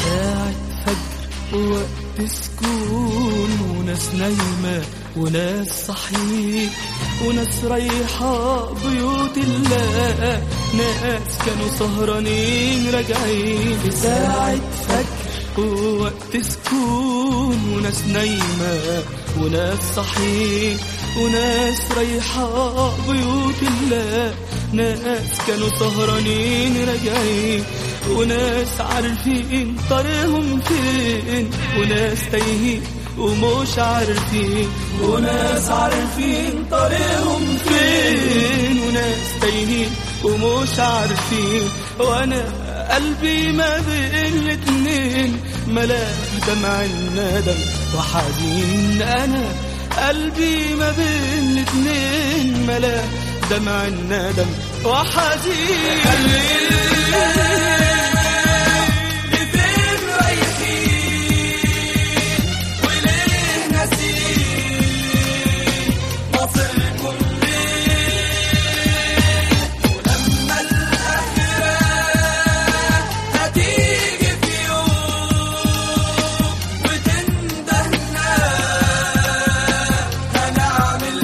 ساعة فجر وقت سكون وناس نايمة وناس صحيح وناس رايحة بيوت الله ناس كانوا سهرانين راجعين في ساعة فجر ووقت سكون وناس نايمة وناس صحيح وناس رايحة بيوت الله ناس كانوا سهرانين راجعين وناس عارفين طريقهم فين وناس تايهين ومش عارفين وناس عارفين طريقهم فين وناس تايهين ومش عارفين وانا قلبي ما بين الاتنين ملاك دمع الندم وحزين انا قلبي ما بين الاتنين ملاك دمع الندم وحزين لفين رايحين وليه ناسين مصيركم ليه ولما الآخرة هتيجي في يوم وتندهنا هنعمل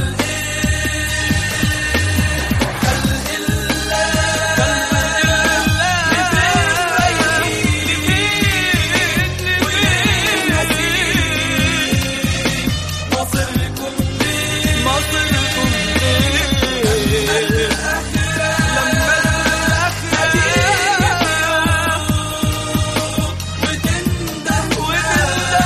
مصيركم ليه مصيركم ايه لما الآخرة وتنده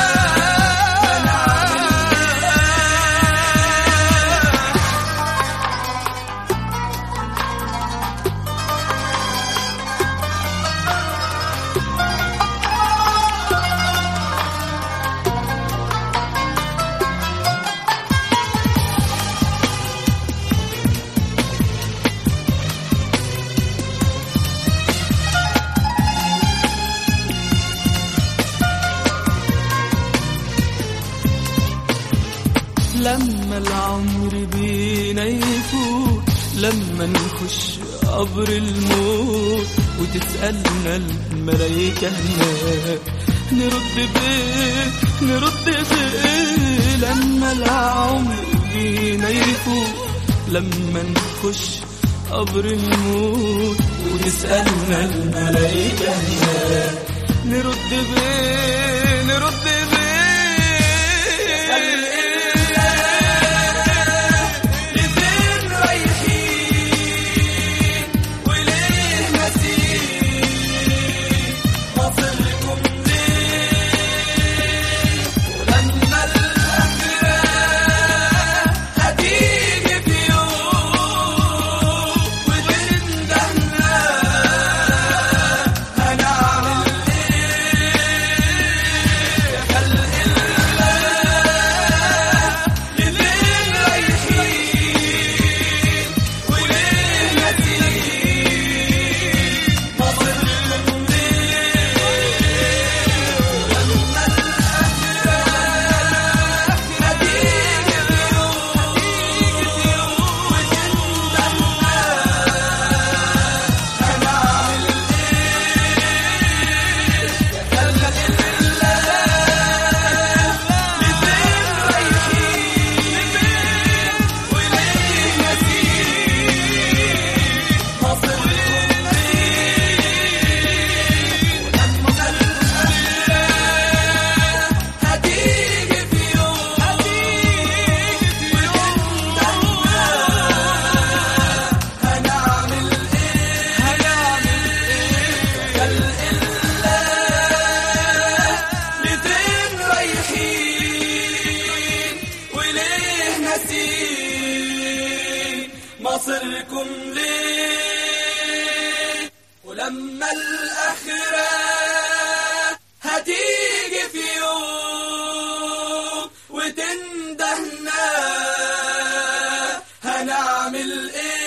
لما العمر بينا يفوت لما نخش قبر الموت وتسألنا الملايكة هناك نرد بيه نرد بيه لما العمر بينا يفوت لما نخش قبر الموت وتسألنا الملايكة هناك نرد بيه نرد بيه لفين رايحين وليه ناسين مصيركم ليه ولما الآخرة هتيجي في يوم وتندهنا هنعمل ايه خلق لفين رايحين وليه ناسين مصيركم ليه لما الآخرة هتيجي في يوم وتندهنا هنعمل لفين رايحين وليه ناسين مصيركم لما الآخرة هتيجي في يوم وتندهنا هنعمل ايه هنعمل ايه خلق الله لفين رايحين وليه ناسين مصيركم ليه ولما الآخرة هتيجي في يوم وتندهنا هنعمل ايه